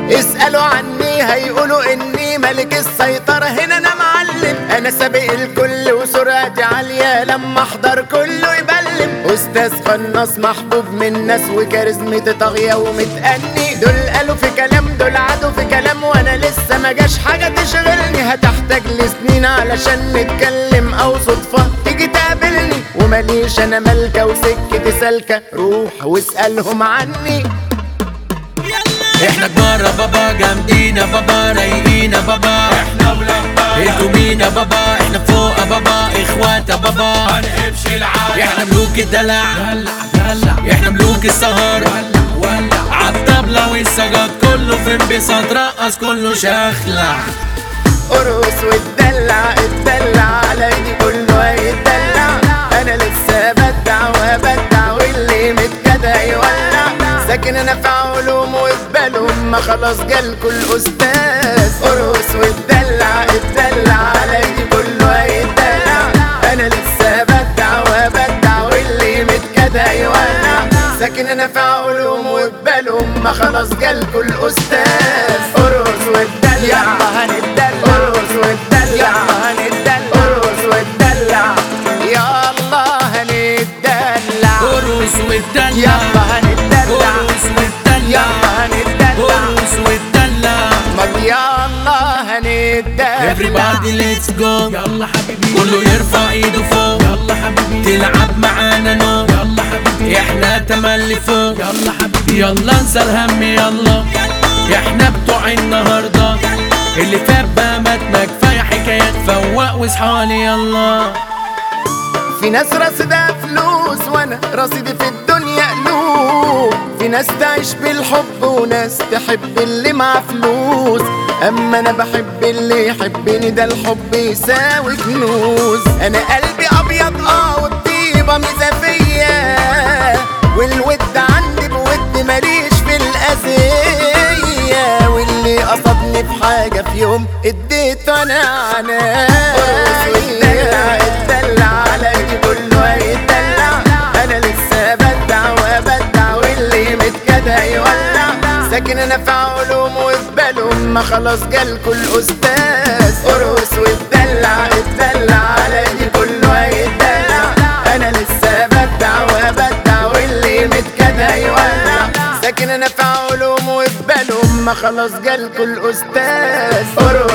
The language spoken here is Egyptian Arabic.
اسألوا عني هيقولوا اني ملك السيطرة هنا انا معلم انا سابق الكل وسرعتي عالية لما احضر كله يبلم استاذ قناص محبوب من الناس وكاريزمتي طاغية ومتأني دول قالوا في كلام دول عادوا في كلام وانا لسه ما جاش حاجة تشغلني هتحتاج لسنين علشان نتكلم او صدفة تيجي تقابلني ومليش انا ملكة وسكتي سالكة روح واسألهم عني احنا كبار يا بابا جامدين يا بابا رايقين يا بابا احنا ولما انتوا مين يا بابا احنا فوق يا بابا اخوات يا بابا هنقفش العالم احنا ملوك الدلع دلع دلع احنا ملوك السهر ولع ولع عالطبلة والسجاد كله في انبساط رقص كله شخلع ارقص واتدلع اتدلع على ايدي كله هيتدلع انا لسه بدع وبدع واللي متكده يولع ساكن انا في علوم وبالهم ما خلاص جالكوا الاستاذ ارقص واتدلع اتدلع على ايدي كله هيتدلع انا لسه بدع وبدع واللي متكده يولع ساكن انا في علوم وبالهم ما خلاص جالكوا الاستاذ ارقص واتدلع يلا هنتدلع ارقص واتدلع هنتدلع ارقص واتدلع يلا هنتدلع ارقص واتدلع يلا هنتدلع ارقص واتدلع يلا هنتدلع ارقص واتدلع ما يلا هنتدلع everybody let's go يلا حبيبي كله يرفع ايده فوق يلا حبيبي تلعب معانا نو يلا حبيبي احنا تملي فوق يلا حبيبي يلا انسى الهم يلا احنا بتوع النهارده اللي فات بقى ماتنا كفايه حكايات فوق واصحالي يلا في ناس رصيدها فلوس وانا رصيدي في الدنيا قلوب في ناس تعيش بالحب وناس تحب اللي مع فلوس اما انا بحب اللي يحبني ده الحب يساوي كنوز انا قلبي ابيض اه والطيبه ميزه فيا والود عندي بود ماليش في الاذيه واللي قصدني في حاجه في يوم اديته انا عناية اتدلع على ايدي كله هيتدلع انا لسه بدع وبدع واللي متكده يولع ساكن انا في علوم وفي بالهم ما خلاص جالكوا الاستاذ ارقص واتدلع اتدلع على ايدي كله هيتدلع انا لسه بدع وبدع واللي متكده يولع ساكن انا في علوم وفي بالهم ما خلاص جالكوا الاستاذ ارقص